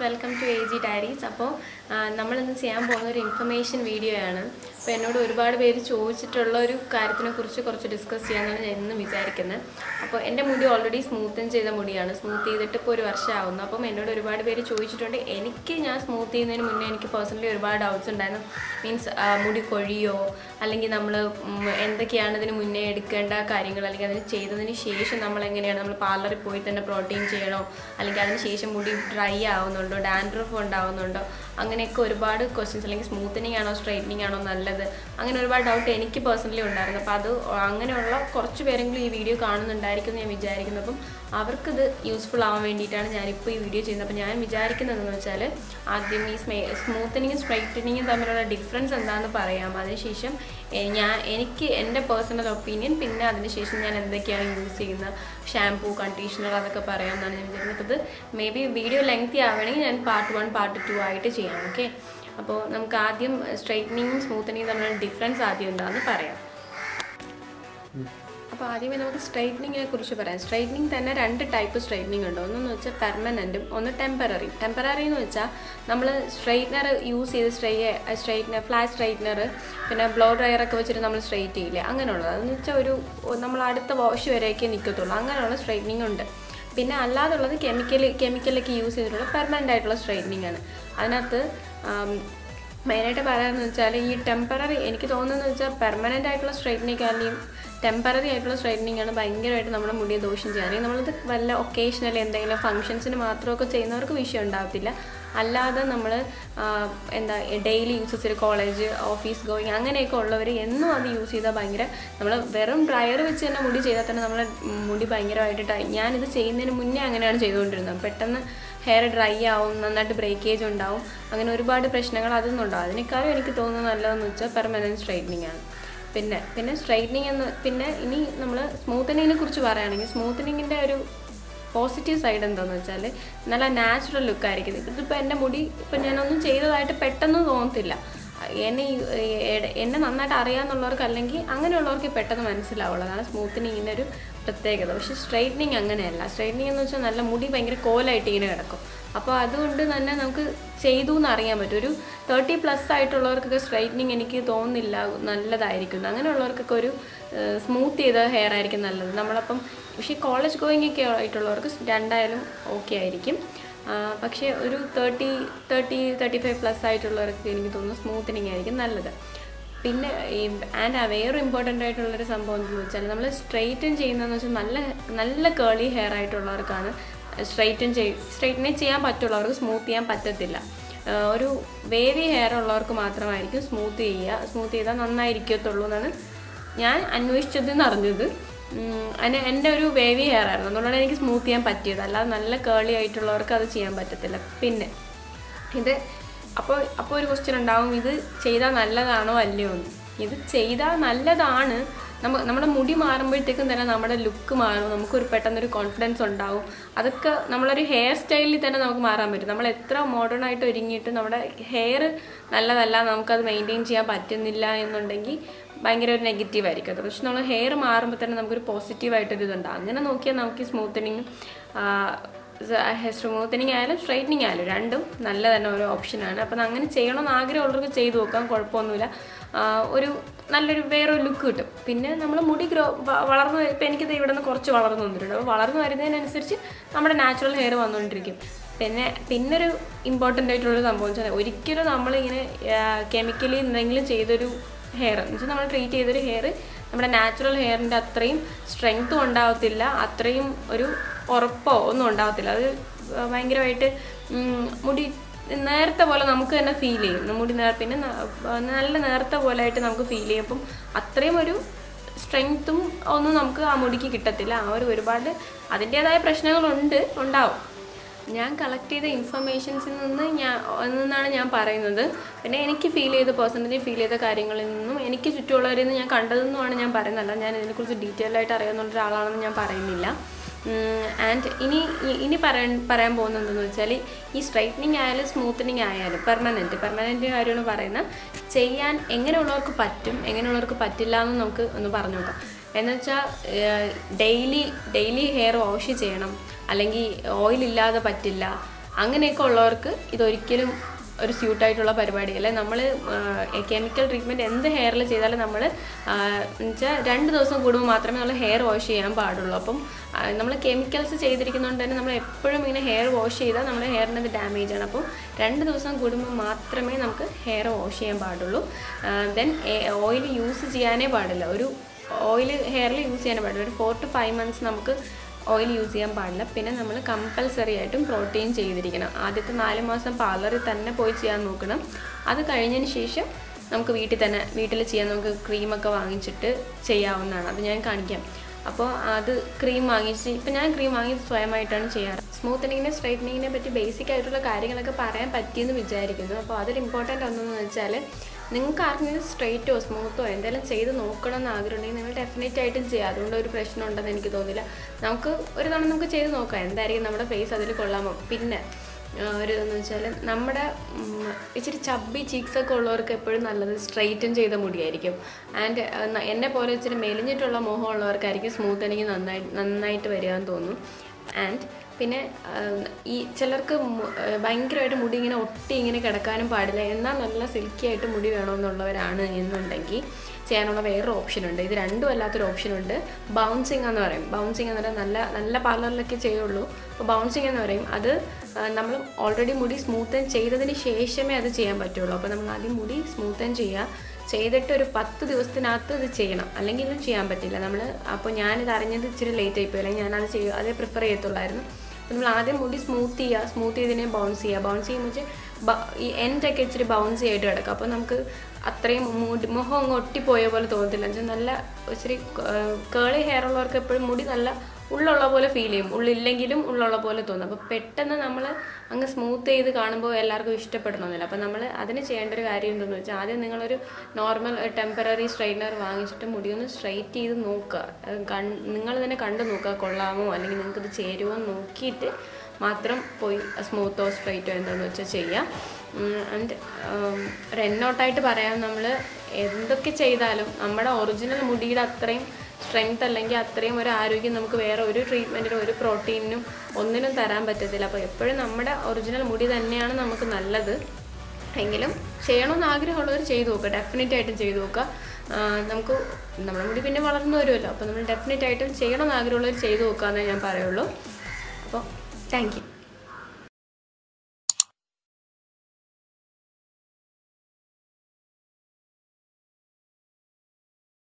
welcome to A G diaries അപ്പോൾ നമ്മളിന്ന് ചെയ്യാൻ പോകുന്ന ഒരു ഇൻഫർമേഷൻ വീഡിയോ ആണ് അപ്പോൾ എന്നോട് ഒരുപാട് പേര് ചോദിച്ചിട്ടുള്ള ഒരു കാര്യത്തിനെ കുറിച്ച് കുറച്ച് ഡിസ്കസ് ചെയ്യാമെന്നാണ് ഞാൻ ഇന്ന് വിചാരിക്കുന്നത് അപ്പോൾ എൻ്റെ മുടി ഓൾറെഡി സ്മൂത്തൻ ചെയ്ത മുടിയാണ് സ്മൂത്ത് ചെയ്തിട്ട് ഇപ്പോൾ ഒരു വർഷമാവുന്നു അപ്പം എന്നോട് ഒരുപാട് പേര് ചോദിച്ചിട്ടുണ്ട് എനിക്ക് ഞാൻ സ്മൂത്ത് ചെയ്യുന്നതിന് മുന്നേ എനിക്ക് പേഴ്സണലി ഒരുപാട് ഡൗട്ട്സ് ഉണ്ടായിരുന്നു മീൻസ് മുടി കൊഴിയോ അല്ലെങ്കിൽ നമ്മൾ എന്തൊക്കെയാണ് ഇതിന് മുന്നേ എടുക്കേണ്ട കാര്യങ്ങൾ അല്ലെങ്കിൽ അതിന് ചെയ്തതിന് ശേഷം നമ്മൾ എങ്ങനെയാണ് നമ്മൾ പാർലറിൽ പോയി തന്നെ പ്രോട്ടീൻ ചെയ്യണോ അല്ലെങ്കിൽ അതിന് ശേഷം മുടി ഡ്രൈ ആവുന്നുണ്ടോ ഡാൻഡ്രഫ് ഉണ്ടാവുന്നുണ്ടോ അങ്ങനെയൊക്കെ ഒരുപാട് ക്വസ്റ്റ്യൻസ് അല്ലെങ്കിൽ സ്മൂത്തനിങ് ആണോ സ്ട്രൈറ്റനിങ് ആണോ നല്ലത് അങ്ങനെ ഒരുപാട് ഡൗട്ട് എനിക്ക് പേഴ്സണലി ഉണ്ടായിരുന്നു അപ്പോൾ അത് അങ്ങനെയുള്ള കുറച്ച് പേരെങ്കിലും ഈ വീഡിയോ കാണുന്നുണ്ടായിരിക്കും എന്ന് ഞാൻ വിചാരിക്കുന്നു അപ്പം അവർക്കിത് യൂസ്ഫുൾ ആവാൻ വേണ്ടിയിട്ടാണ് ഞാനിപ്പോൾ ഈ വീഡിയോ ചെയ്യുന്നത് അപ്പോൾ ഞാൻ വിചാരിക്കുന്നതെന്ന് വെച്ചാൽ ആദ്യം ഈ സ്മേ സ്മൂത്തനിങ്ങും സ്ട്രൈറ്റനിങ്ങും തമ്മിലുള്ള ഡിഫറൻസ് എന്താണെന്ന് പറയാം അതിനുശേഷം എ- ഞാൻ എനിക്ക് എൻ്റെ പേഴ്സണൽ ഒപ്പീനിയൻ പിന്നെ അതിനുശേഷം ഞാൻ എന്തൊക്കെയാണ് യൂസ് ചെയ്യുന്നത് ഷാംപൂ കണ്ടീഷണർ അതൊക്കെ പറയാമെന്നാണ് ഞാൻ വിചാരിക്കുന്നത് അപ്പോൾ ഇത് മേ ബി വീഡിയോ ലെങ്തി ആവണമെങ്കിൽ ഞാൻ പാർട്ട് വൺ പാർട്ട് ടു ആയിട്ട് ചെയ്യാം ഓക്കെ അപ്പോൾ നമുക്ക് ആദ്യം സ്ട്രൈറ്റനിങ്ങും സ്മൂത്തനിങ്ങും തമ്മിലുള്ള ഡിഫറൻസ് ആദ്യം എന്താണെന്ന് പറയാം അപ്പോൾ ആദ്യമേ നമുക്ക് സ്ട്രൈറ്റനിങ്ങിനെ കുറിച്ച് പറയാം സ്ട്രൈറ്റനിങ് തന്നെ രണ്ട് ടൈപ്പ് സ്ട്രൈറ്റനിങ് ഉണ്ട് ഒന്നെന്ന് വെച്ചാൽ പെർമനൻറ്റും ഒന്ന് ടെമ്പററി ടെമ്പററി എന്ന് വെച്ചാൽ നമ്മൾ സ്ട്രൈറ്റ്നർ യൂസ് ചെയ്ത് സ്ട്രൈ സ്ട്രൈറ്റ്നർ ഫ്ലാറ്റ് സ്ട്രൈറ്റ്നർ പിന്നെ ബ്ലോ ഡ്രയർ ഒക്കെ വെച്ചിട്ട് നമ്മൾ സ്ട്രൈറ്റ് ചെയ്യില്ലേ അങ്ങനെയുള്ളത് അതെന്ന് വെച്ചാൽ ഒരു നമ്മൾ അടുത്ത വാഷ് വരെയൊക്കെ നിൽക്കത്തുള്ളൂ അങ്ങനെയുള്ള സ്ട്രൈറ്റനിങ് ഉണ്ട് പിന്നെ അല്ലാതുള്ളത് കെമിക്കൽ കെമിക്കലൊക്കെ യൂസ് ചെയ്തിട്ടുള്ള പെർമനൻ്റ് ആയിട്ടുള്ള സ്ട്രൈറ്റനിങ് ആണ് അതിനകത്ത് മെയിനായിട്ട് പറയാമെന്ന് വെച്ചാൽ ഈ ടെമ്പററി എനിക്ക് തോന്നുന്നതെന്ന് വെച്ചാൽ പെർമനൻ്റ് ആയിട്ടുള്ള സ്ട്രൈറ്റനിങ്ങാണെങ്കിലും ടെമ്പററി ആയിട്ടുള്ള സ്ട്രൈറ്റനിങ് ആണ് ഭയങ്കരമായിട്ട് നമ്മുടെ മുടിയെ ദോഷം ചെയ്യുക അല്ലെങ്കിൽ നമ്മളത് വല്ല ഒക്കേഷണലി എന്തെങ്കിലും ഫംഗ്ഷൻസിന് മാത്രമൊക്കെ ചെയ്യുന്നവർക്ക് വിഷയം ഉണ്ടാകത്തില്ല അല്ലാതെ നമ്മൾ എന്താ daily uses college office going അങ്ങനെയൊക്കെ ഉള്ളവർ എന്നും അത് യൂസ് ചെയ്താൽ ഭയങ്കര നമ്മൾ വെറും ഡ്രയർ വെച്ച് തന്നെ മുടി ചെയ്താൽ തന്നെ നമ്മുടെ മുടി ഭയങ്കരമായിട്ട് ഡ്രൈ ഞാനിത് ചെയ്യുന്നതിന് മുന്നേ അങ്ങനെയാണ് ചെയ്തുകൊണ്ടിരുന്നത് പെട്ടെന്ന് ഹെയർ ഡ്രൈ ആവും നന്നായിട്ട് ബ്രേക്കേജ് ഉണ്ടാവും അങ്ങനെ ഒരുപാട് പ്രശ്നങ്ങൾ അതൊന്നും ഉണ്ടാവും അതിനേക്കാളും എനിക്ക് തോന്നുന്നത് നല്ലതെന്ന് വെച്ചാൽ പെർമനൻറ്റ് സ്ട്രൈറ്റനിങ് ആണ് പിന്നെ പിന്നെ സ്ട്രൈറ്റനിങ് എന്ന് പിന്നെ ഇനി നമ്മൾ സ്മൂത്തനിങ്ങിനെ കുറിച്ച് പറയുകയാണെങ്കിൽ സ്മൂത്തനിങ്ങിൻ്റെ ഒരു പോസിറ്റീവ് സൈഡ് എന്താണെന്ന് വെച്ചാൽ നല്ല നാച്ചുറൽ ലുക്കായിരിക്കും ഇതിപ്പോൾ എൻ്റെ മുടി ഇപ്പം ഞാനൊന്നും ചെയ്തതായിട്ട് പെട്ടെന്ന് തോന്നത്തില്ല എന്നെ ഈ- എ- എന്നെ നന്നായിട്ട് അറിയാമെന്നുള്ളവർക്ക് അല്ലെങ്കിൽ അങ്ങനെയുള്ളവർക്ക് പെട്ടെന്ന് മനസ്സിലാവുള്ളൂ അതാണ് സ്മൂത്തനിങ്ങിൻ്റെ ഒരു പ്രത്യേകത പക്ഷേ സ്ട്രൈറ്റനിങ് അങ്ങനെയല്ല സ്ട്രൈറ്റനിങ് എന്ന് വെച്ചാൽ നല്ല മുടി ഭയങ്കര കോലായിട്ട് ഇങ്ങനെ കിടക്കും അപ്പോൾ അതുകൊണ്ട് തന്നെ നമുക്ക് ചെയ്തു എന്ന് അറിയാൻ പറ്റും ഒരു തേർട്ടി പ്ലസ് ആയിട്ടുള്ളവർക്കൊക്കെ സ്ട്രൈറ്റനിങ് എനിക്ക് തോന്നുന്നില്ല നല്ലതായിരിക്കും അങ്ങനെയുള്ളവർക്കൊക്കെ ഒരു സ്മൂത്ത് ചെയ്ത ഹെയർ ആയിരിക്കും നല്ലത് നമ്മളപ്പം പക്ഷേ കോളേജ് ഗോയിങ് ഒക്കെ ആയിട്ടുള്ളവർക്ക് രണ്ടായാലും ഓക്കെ ആയിരിക്കും ആ, പക്ഷേ ഒരു thirty thirty thirty five plus ആയിട്ടുള്ളവർക്ക് എനിക്ക് തോന്നുന്നു സ്മൂത്തനിങ് ആയിരിക്കും നല്ലത് പിന്നെ ഈ ആൻഡ് വേറെ ഇമ്പോർട്ടൻ്റ് ആയിട്ടുള്ളൊരു സംഭവം എന്താണെന്ന് വെച്ചാൽ നമ്മൾ സ്ട്രെയിറ്റൻ ചെയ്യുന്നതെന്ന് വെച്ചാൽ നല്ല നല്ല കേളി ഹെയർ ആയിട്ടുള്ളവർക്കാണ് സ്ട്രെയിറ്റൻ ചെയ് സ്ട്രെയിറ്റനെ ചെയ്യാൻ പറ്റുള്ളവർക്ക് സ്മൂത്ത് ചെയ്യാൻ പറ്റത്തില്ല ആ, ഒരു വേവി ഹെയർ ഉള്ളവർക്ക് മാത്രമായിരിക്കും സ്മൂത്ത് ചെയ്യുക സ്മൂത്ത് ചെയ്താൽ നന്നായിരിക്കത്തുള്ളൂ എന്നാണ് ഞാൻ അന്വേഷിച്ചത് എന്ന് അറിഞ്ഞത് ഉം, അതിന് എൻ്റെ ഒരു വേവി ഹെയർ ആയിരുന്നു അതുകൊണ്ടാണ് എനിക്ക് സ്മൂത്ത് ചെയ്യാൻ പറ്റിയത് അല്ലാതെ നല്ല കേളി ആയിട്ടുള്ളവർക്ക് അത് ചെയ്യാൻ പറ്റത്തില്ല പിന്നെ ഇത് അപ്പോൾ അപ്പോൾ ഒരു ക്വസ്റ്റ്യൻ ഉണ്ടാവും ഇത് ചെയ്താൽ നല്ലതാണോ അല്ലയോ എന്ന് ഇത് ചെയ്താൽ നല്ലതാണ് നമ്മ നമ്മുടെ മുടി മാറുമ്പോഴത്തേക്കും തന്നെ നമ്മുടെ ലുക്ക് മാറും നമുക്കൊരു പെട്ടെന്നൊരു കോൺഫിഡൻസ് ഉണ്ടാവും അതൊക്കെ നമ്മളൊരു ഹെയർ സ്റ്റൈലിൽ തന്നെ നമുക്ക് മാറാൻ പറ്റും നമ്മൾ എത്ര മോഡേൺ ആയിട്ട് ഒരുങ്ങിയിട്ട് നമ്മുടെ ഹെയർ നല്ലതല്ല നമുക്കത് മെയിൻറ്റെയിൻ ചെയ്യാൻ പറ്റുന്നില്ല എന്നുണ്ടെങ്കിൽ ഭയങ്കര ഒരു നെഗറ്റീവ് ആയിരിക്കും അത് പക്ഷെ നമ്മൾ ഹെയർ മാറുമ്പോൾ തന്നെ നമുക്കൊരു പോസിറ്റീവായിട്ടൊരു ഇതുണ്ട് അങ്ങനെ നോക്കിയാൽ നമുക്ക് സ്മൂത്തനിങ് സ്മൂത്തനിങ് ആയാലും സ്ട്രൈറ്റനിങ് ആയാലും രണ്ടും നല്ല തന്നെ ഒരു ഓപ്ഷനാണ് അപ്പം അങ്ങനെ ചെയ്യണമെന്ന് ആഗ്രഹമുള്ളവർക്ക് ചെയ്തു നോക്കാം കുഴപ്പമൊന്നുമില്ല ആ, ഒരു നല്ലൊരു വേറൊരു ലുക്ക് കിട്ടും പിന്നെ നമ്മൾ മുടി ഗ്രോ വ- വളർന്നു ഇപ്പം എനിക്കിത് ഇവിടെ നിന്ന് കുറച്ച് വളർന്നു വന്നിട്ടുണ്ട് അപ്പോൾ വളർന്നു വരുന്നതിനനുസരിച്ച് നമ്മുടെ നാച്ചുറൽ ഹെയർ വന്നുകൊണ്ടിരിക്കും പിന്നെ പിന്നൊരു ഇമ്പോർട്ടൻ്റ് ആയിട്ടുള്ളൊരു സംഭവം വെച്ചാൽ ഒരിക്കലും നമ്മളിങ്ങനെ കെമിക്കലി എന്തെങ്കിലും ചെയ്തൊരു ഹെയർ എന്ന് വെച്ചാൽ നമ്മൾ ട്രീറ്റ് ചെയ്തൊരു ഹെയർ നമ്മുടെ നാച്ചുറൽ ഹെയറിൻ്റെ അത്രയും സ്ട്രെങ്ത്തും ഉണ്ടാവത്തില്ല അത്രയും ഒരു ഉറപ്പോ ഒന്നും ഉണ്ടാവത്തില്ല അത് ഭയങ്കരമായിട്ട് ഉം, മുടി നേരത്തെ പോലെ നമുക്ക് തന്നെ ഫീൽ ചെയ്യും മുടി നേർ പിന്നെ ന- നല്ല നേരത്തെ പോലെ ആയിട്ട് നമുക്ക് ഫീൽ ചെയ്യും അപ്പം അത്രയും ഒരു സ്ട്രെങ്ത്തും ഒന്നും നമുക്ക് ആ മുടിക്ക് കിട്ടത്തില്ല ആ ഒരു ഒരുപാട് അതിൻ്റേതായ പ്രശ്നങ്ങളുണ്ട് ഉണ്ടാവും ഞാൻ കളക്ട് ചെയ്ത ഇൻഫർമേഷൻസിൽ നിന്ന് ഞാൻ നിന്നാണ് ഞാൻ പറയുന്നത് പിന്നെ എനിക്ക് ഫീൽ ചെയ്ത പേഴ്സണലി ഫീൽ ചെയ്ത കാര്യങ്ങളിൽ നിന്നും എനിക്ക് ചുറ്റുമുള്ളവരിൽ നിന്ന് ഞാൻ കണ്ടതെന്നുമാണ് ഞാൻ പറയുന്നത് അല്ല ഞാൻ ഇതിനെക്കുറിച്ച് ഡീറ്റെയിൽ ആയിട്ട് അറിയാവുന്ന ഒരാളാണെന്ന് ഞാൻ പറയുന്നില്ല ആൻഡ് ഇനി ഇ- ഇനി പറയാൻ പറയാൻ പോകുന്നത് എന്തെന്ന് വെച്ചാൽ ഈ സ്ട്രൈറ്റനിങ് ആയാലും സ്മൂത്തനിങ് ആയാലും പെർമനൻറ്റ് പെർമനൻറ്റ് കാര്യമാണ് പറയുന്നത് ചെയ്യാൻ എങ്ങനെയുള്ളവർക്ക് പറ്റും എങ്ങനെയുള്ളവർക്ക് പറ്റില്ല എന്ന് നമുക്ക് ഒന്ന് പറഞ്ഞു നോക്കാം എന്ന് വെച്ചാൽ ഡെയിലി ഡെയിലി ഹെയർ വാഷ് ചെയ്യണം അല്ലെങ്കിൽ ഓയിൽ ഇല്ലാതെ പറ്റില്ല അങ്ങനെയൊക്കെ ഉള്ളവർക്ക് ഇതൊരിക്കലും ഒരു സ്യൂട്ടായിട്ടുള്ള പരിപാടിയല്ല നമ്മൾ കെമിക്കൽ ട്രീറ്റ്മെൻറ്റ് എന്ത് ഹെയറിൽ ചെയ്താലും നമ്മൾ എന്നുവെച്ചാൽ രണ്ട് ദിവസം കൂടുമ്പോൾ മാത്രമേ നമ്മൾ ഹെയർ വാഷ് ചെയ്യാൻ പാടുള്ളൂ അപ്പം നമ്മൾ കെമിക്കൽസ് ചെയ്തിരിക്കുന്നതുകൊണ്ട് തന്നെ നമ്മൾ എപ്പോഴും ഇങ്ങനെ ഹെയർ വാഷ് ചെയ്താൽ നമ്മുടെ ഹെയറിന് അത് ഡാമേജ് ആണ് അപ്പം രണ്ട് ദിവസം കൂടുമ്പോൾ മാത്രമേ നമുക്ക് ഹെയർ വാഷ് ചെയ്യാൻ പാടുള്ളൂ ദെൻ ഓയിൽ യൂസ് ചെയ്യാനേ പാടില്ല ഒരു ഓയിൽ ഹെയറിൽ യൂസ് ചെയ്യാനേ പാടില്ല ഒരു ഫോർ ടു ഫൈവ് മന്ത്സ് നമുക്ക് ഓയിൽ യൂസ് ചെയ്യാൻ പാടില്ല പിന്നെ നമ്മൾ കമ്പൽസറി ആയിട്ടും പ്രോട്ടീൻ ചെയ്തിരിക്കണം ആദ്യത്തെ നാല് മാസം പാർലറിൽ തന്നെ പോയി ചെയ്യാൻ നോക്കണം അത് കഴിഞ്ഞതിന് ശേഷം നമുക്ക് വീട്ടിൽ തന്നെ വീട്ടിൽ ചെയ്യാൻ നമുക്ക് ക്രീമൊക്കെ വാങ്ങിച്ചിട്ട് ചെയ്യാവുന്നതാണ് അത് ഞാൻ കാണിക്കാം അപ്പോൾ അത് ക്രീം വാങ്ങിച്ച് ഇപ്പം ഞാൻ ക്രീം വാങ്ങി സ്വയമായിട്ടാണ് ചെയ്യാറ് സ്മൂത്തനിങ്ങിനെ സ്ട്രൈറ്റനിങ്ങിനെ പറ്റി ബേസിക് ആയിട്ടുള്ള കാര്യങ്ങളൊക്കെ പറയാൻ പറ്റിയെന്ന് വിചാരിക്കുന്നു അപ്പോൾ അതിൽ ഇമ്പോർട്ടൻ്റ് ഒന്നെന്ന് വെച്ചാൽ നിങ്ങൾക്ക് ആർക്കെങ്കിലും സ്ട്രെയിറ്റോ സ്മൂത്തോ എന്തെങ്കിലും ചെയ്ത് നോക്കണം എന്ന് ആഗ്രഹമുണ്ടെങ്കിൽ നിങ്ങൾ ഡെഫിനറ്റ് ആയിട്ടും ചെയ്യുക അതുകൊണ്ട് ഒരു പ്രശ്നം ഉണ്ടെന്ന് എനിക്ക് തോന്നില്ല നമുക്ക് ഒരു തവണ നമുക്ക് ചെയ്ത് നോക്കാം എന്തായിരിക്കും നമ്മുടെ ഫേസ് അതിൽ കൊള്ളാമോ പിന്നെ ആ, ഒരു ഇതെന്ന് വെച്ചാൽ നമ്മുടെ ഉം, ഇച്ചിരി ചബ്ബി ചീക്സ് ഒക്കെ ഉള്ളവർക്ക് എപ്പോഴും നല്ലത് സ്ട്രെയിറ്റൻ ചെയ്ത മുടിയായിരിക്കും ആൻഡ് എന്നെ പോലെ ഇച്ചിരി മെലിഞ്ഞിട്ടുള്ള മുഖം ഉള്ളവർക്കായിരിക്കും സ്മൂത്തനിങ് നന്നായി നന്നായിട്ട് വരിക എന്ന് തോന്നുന്നു ആൻഡ് പിന്നെ ആ, ഈ ചിലർക്ക് മു- ആ, ഭയങ്കരമായിട്ട് മുടി ഇങ്ങനെ ഒട്ടി ഇങ്ങനെ കിടക്കാനും പാടില്ല എന്നാൽ നല്ല സിൽക്കി ആയിട്ട് മുടി വേണമെന്നുള്ളവരാണ് എന്നുണ്ടെങ്കിൽ ചെയ്യാനുള്ള വേറൊരു ഓപ്ഷൻ ഉണ്ട് ഇത് രണ്ടും അല്ലാത്തൊരു ഓപ്ഷൻ ഉണ്ട് ബൗൺസിങ് എന്ന് പറയും ബൗൺസിങ് എന്ന് പറയുന്നത് നല്ല നല്ല പാർലറിലൊക്കെ ചെയ്യുള്ളൂ അപ്പോൾ ബൗൺസിങ് എന്ന് പറയും അത് നമ്മൾ ഓൾറെഡി മുടി സ്മൂത്തൻ ചെയ്തതിന് ശേഷമേ അത് ചെയ്യാൻ പറ്റുള്ളൂ അപ്പോൾ നമ്മൾ ആദ്യം മുടി സ്മൂത്തൻ ചെയ്യുക ചെയ്തിട്ട് ഒരു പത്ത് ദിവസത്തിനകത്ത് ഇത് ചെയ്യണം അല്ലെങ്കിൽ ഇത് ചെയ്യാൻ പറ്റില്ല നമ്മൾ അപ്പോൾ ഞാനിത് അറിഞ്ഞത് ഇച്ചിരി ലേറ്റ് ആയിപ്പോയി അല്ലെങ്കിൽ ഞാനത് ചെയ്യുക അതേ പ്രിഫർ ചെയ്യത്തുള്ളായിരുന്നു അപ്പോൾ നമ്മൾ ആദ്യം മുടി സ്മൂത്ത് ചെയ്യുക സ്മൂത്ത് ചെയ്തതിനെ ബൗൺസ് ചെയ്യുക ബൗൺസ് ചെയ്യുമ്പോൾ വെച്ച് ബ- ഈ എൻഡൊക്കെ ഇച്ചിരി ബൗൺസ് ആയിട്ട് കിടക്കും അപ്പോൾ നമുക്ക് അത്രയും മുടി മുഖം അങ്ങ് ഒട്ടിപ്പോയ പോലെ തോന്നത്തില്ല എന്ന് വെച്ചാൽ നല്ല ഇച്ചിരി കേളി ഹെയർ ഉള്ളവർക്ക് എപ്പോഴും മുടി നല്ല ഉള്ളുള്ള പോലെ ഫീൽ ചെയ്യും ഉള്ളില്ലെങ്കിലും ഉള്ളുള്ള പോലെ തോന്നും അപ്പോൾ പെട്ടെന്ന് നമ്മൾ അങ്ങ് സ്മൂത്ത് ചെയ്ത് കാണുമ്പോൾ എല്ലാവർക്കും ഇഷ്ടപ്പെടണമെന്നില്ല അപ്പോൾ നമ്മൾ അതിന് ചെയ്യേണ്ട ഒരു കാര്യം എന്തെന്ന് വെച്ചാൽ ആദ്യം നിങ്ങളൊരു നോർമൽ ടെമ്പററി സ്ട്രെയിറ്റ്നർ വാങ്ങിച്ചിട്ട് മുടി ഒന്ന് സ്ട്രെയിറ്റ് ചെയ്ത് നോക്കുക അത് കൺ നിങ്ങൾ തന്നെ കണ്ടു നോക്കുക കൊള്ളാമോ അല്ലെങ്കിൽ നിങ്ങൾക്ക് ഇത് ചേരുമോ എന്ന് നോക്കിയിട്ട് മാത്രം പോയി സ്മൂത്തോ സ്ട്രെയിറ്റോ എന്താണെന്ന് വെച്ചാൽ ചെയ്യാം ആൻഡ് ഒരു എന്നോട്ടായിട്ട് പറയാം നമ്മൾ എന്തൊക്കെ ചെയ്താലും നമ്മുടെ ഒറിജിനൽ മുടിയുടെ അത്രയും സ്ട്രെങ്ത് അല്ലെങ്കിൽ അത്രയും ഒരു ആരോഗ്യം നമുക്ക് വേറെ ഒരു ട്രീറ്റ്മെൻറ്റിനും ഒരു പ്രോട്ടീനിനും ഒന്നിനും തരാൻ പറ്റത്തില്ല അപ്പോൾ എപ്പോഴും നമ്മുടെ ഒറിജിനൽ മുടി തന്നെയാണ് നമുക്ക് നല്ലത് എങ്കിലും ചെയ്യണമെന്ന് ആഗ്രഹമുള്ളവർ ചെയ്തു നോക്കുക ഡെഫിനറ്റ് ആയിട്ടും ചെയ്തു നോക്കുക ആ, നമുക്ക് നമ്മുടെ മുടി പിന്നെ വളർന്നു വരുമല്ലോ അപ്പോൾ നമ്മൾ ഡെഫിനറ്റ് ആയിട്ടും ചെയ്യണമെന്ന് ആഗ്രഹമുള്ളവർ ചെയ്തു നോക്കാമെന്നേ ഞാൻ പറയുള്ളൂ അപ്പോൾ താങ്ക് യു